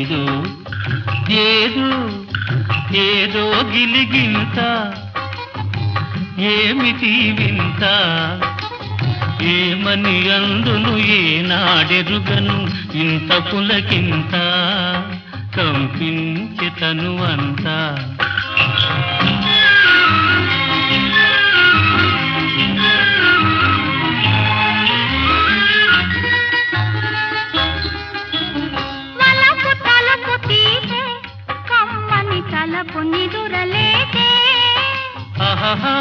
ఏదో ఏదో ఏదో గిలిగింత ఏమిటి వింత ఏమని అందును ఏనాడెరుగను ఇంత పులకింత కంపించి తను అంతా వలపు తలుపు తీసే కమ్మని తలపు నిదురలేదే ఆహాహా.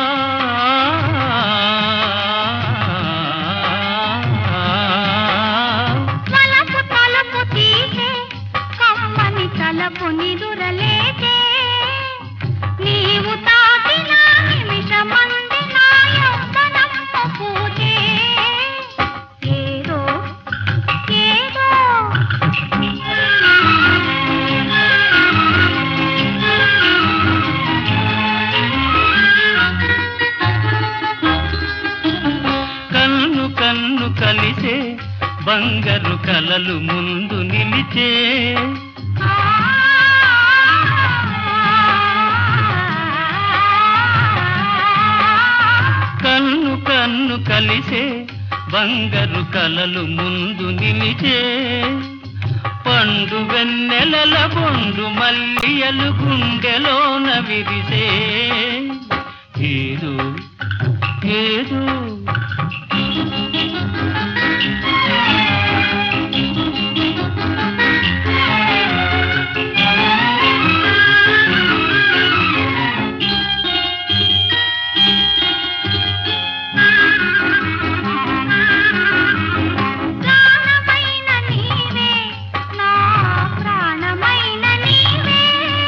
వలపు తలుపు తీసే కమ్మని తలపు నిదురలేదే నీవు తాకిన నిమిషమంది నా యవ్వనము పూజే ఏదో ఏదో కన్ను కన్ను కలిసే బంగారు కలలు ముందు నిలిచే కన్ను కన్ను కలిసే బంగారు కలలు ముందు నిలిచే పండు వెన్నెలల బొండు మల్లియలు గుండెలోన విరిసే ఏదో ఏదో ప్రాణమైన నీవే నా ప్రాణమైన నీవే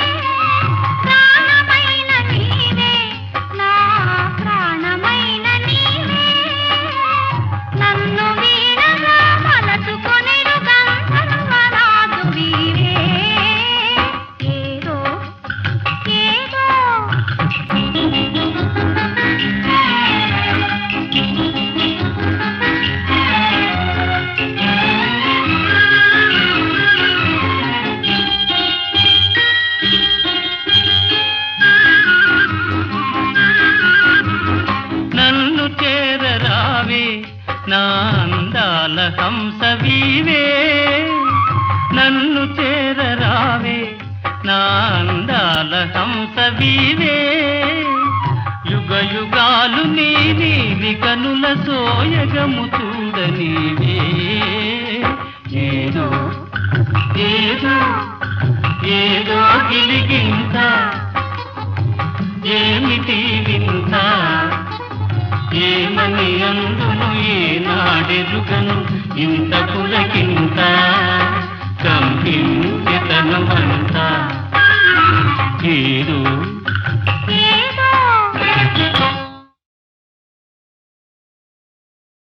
ప్రాణమైన నీవే నా ప్రాణమైన నీవే నన్ను వీడగా మలచుకొనిరు గంధర్వరాజు వీరే ఏదో ఏదో నన్ను చేరరావే నా అందాల హంసవీవే నన్ను చేరరావే నా అందాల హంసవీవే యుగ యుగాలు నీ నీలి కనుల సోయగము చూడనీవే ఏదో ఏదో ఏదో గిలిగింత ఏమిటి వింత ఏమని అందును ఏనాడెరుగను ఇంత పులకింత కంపించెతను అంత ఏదో